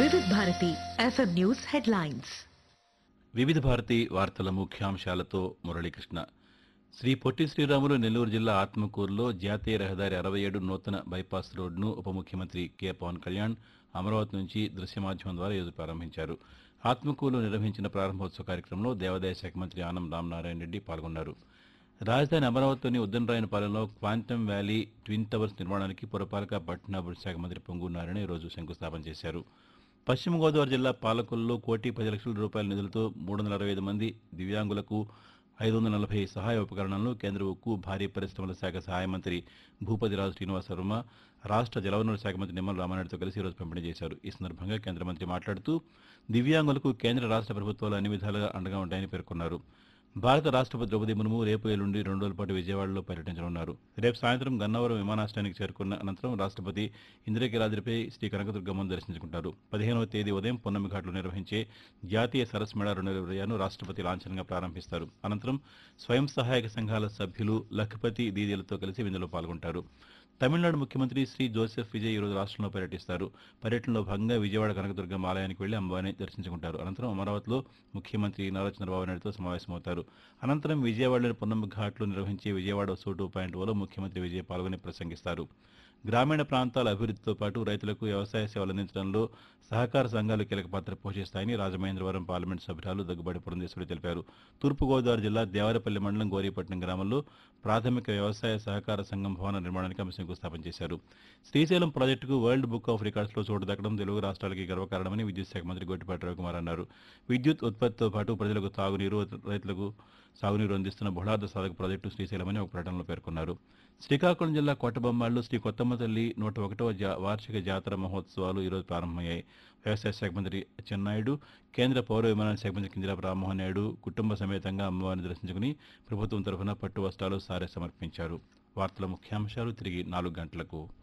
వివిధ Bharati FM news headlines వివిధ భారతి వార్తల ముఖ్యాంశాలతో మురళీకృష్ణ శ్రీ పొట్టి శ్రీరాములు నెల్లూరు జిల్లా ఆత్మకూరులో జాతీయ రహదారి అరవై ఏడు నూతన బైపాస్ రోడ్డును ఉప ముఖ్యమంత్రి కె పవన్ కళ్యాణ్ అమరావతి నుంచి దృశ్య మాధ్యమం ద్వారా ఈరోజు ప్రారంభించారు ఆత్మకూరులో నిర్వహించిన ప్రారంభోత్సవ కార్యక్రమంలో దేవాదాయ శాఖ మంత్రి ఆనం రామనారాయణ రెడ్డి పాల్గొన్నారు రాజధాని అమరావతిలోని ఉద్దనరాయనపాలెంలో క్వాంటమ్ వ్యాలీ ట్విన్ టవర్స్ నిర్మాణానికి పురపాలక పట్టణాభివృద్ధి శాఖ మంత్రి పొంగు నారాయణ ఈరోజు శంకుస్థాపన చేశారు పశ్చిమ గోదావరి జిల్లా పాలకొల్లో కోటి పది లక్షల రూపాయల నిధులతో మూడు వందల అరవై ఐదు మంది దివ్యాంగులకు ఐదు వందల నలభై సహాయ ఉపకరణాలను కేంద్ర ఉక్కు భారీ పరిశ్రమల శాఖ సహాయ మంత్రి భూపతిరాజు శ్రీనివాస వర్మ రాష్ట్ర జలవనరుల శాఖ మంత్రి నిమ్మల రామారెడ్డితో కలిసి ఈరోజు పంపిణీ చేశారు ఈ సందర్భంగా కేంద్ర మంత్రి మాట్లాడుతూ దివ్యాంగులకు కేంద్ర రాష్ట్ర ప్రభుత్వాలు అన్ని విధాలుగా అండగా ఉంటాయని పేర్కొన్నారు భారత రాష్ట్రపతి ద్రౌపది ముర్ము రేపు ఎల్లుండి రెండు రోజుల పాటు విజయవాడలో పర్యటించనున్నారు రేపు సాయంత్రం గన్నవరం విమానాశ్రయానికి చేరుకున్న అనంతరం రాష్ట్రపతి ఇంద్రకీలాద్రిపై శ్రీ కనకదుర్గమ్మను దర్శించుకుంటారు పదిహేనవ తేదీ ఉదయం పొన్నమి ఘాట్లో నిర్వహించే జాతీయ సరస్ మేళా రెండు వేల ఇరవై రాష్ట్రపతి లాంఛనంగా ప్రారంభిస్తారు అనంతరం స్వయం సహాయక సంఘాల సభ్యులు లఖపతి దీదీలతో కలిసి విందులో పాల్గొంటారు తమిళనాడు ముఖ్యమంత్రి శ్రీ జోసెఫ్ విజయ్ ఈరోజు రాష్ట్రంలో పర్యటిస్తారు పర్యటనలో భాగంగా విజయవాడ కనకదుర్గమ్మ ఆలయానికి వెళ్లి అమ్మవారిని దర్శించుకుంటారు అనంతరం అమరావతిలో ముఖ్యమంత్రి నారా చంద్రబాబు నాయుడుతో సమావేశమవుతారు అనంతరం విజయవాడలోని పొన్నమ్మ ఘాట్లో నిర్వహించే విజయవాడ సో టూ పాయింట్ ఓలో ముఖ్యమంత్రి విజయ్ పాల్గొని ప్రసంగిస్తారు గ్రామీణ ప్రాంతాల అభివృద్ధితో పాటు రైతులకు వ్యవసాయ సేవలు అందించడంలో సహకార సంఘాలు కీలక పాత్ర పోషిస్తాయని రాజమహేంద్రవరం పార్లమెంట్ సభ్యురాలు దగ్గుబాటి పురంధేశ్వరి తెలిపారు తూర్పుగోదావరి జిల్లా దేవరపల్లి మండలం గోరీపట్నం గ్రామంలో ప్రాథమిక వ్యవసాయ సహకార సంఘం భవన నిర్మాణానికి ఆమె శంకుస్థాపన చేశారు శ్రీశైలం ప్రాజెక్టుకు వరల్డ్ బుక్ ఆఫ్ రికార్డ్స్లో చోటు దక్కడం తెలుగు రాష్ట్రాలకి గర్వకారణమని విద్యుత్ శాఖ మంత్రి గొట్టిపాటి రవికుమార్ అన్నారు విద్యుత్ ఉత్పత్తితో పాటు ప్రజలకు తాగునీరు రైతులకు సాగునీరు అందిస్తున్న బుడాద సాధక ప్రాజెక్టు శ్రీశైలమని ఒక ప్రకటనలో పేర్కొన్నారు శ్రీకాకుళం జిల్లా కోటబొమ్మాళ్ళు శ్రీ కొత్తమ్మ తల్లి నూట ఒకటవ జా- వార్షిక జాతర మహోత్సవాలు ఈరోజు ప్రారంభమయ్యాయి వ్యవసాయ శాఖ మంత్రి అచ్చెన్నాయుడు కేంద్ర పౌర విమానయాన శాఖ మంత్రి కింజరాపు రామ్మోహన్ నాయుడు కుటుంబ సమేతంగా అమ్మవారిని దర్శించుకుని ప్రభుత్వం తరఫున పట్టు వస్త్రాలు సారె సమర్పించారు వార్తల ముఖ్యాంశాలు తిరిగి నాలుగు గంటలకు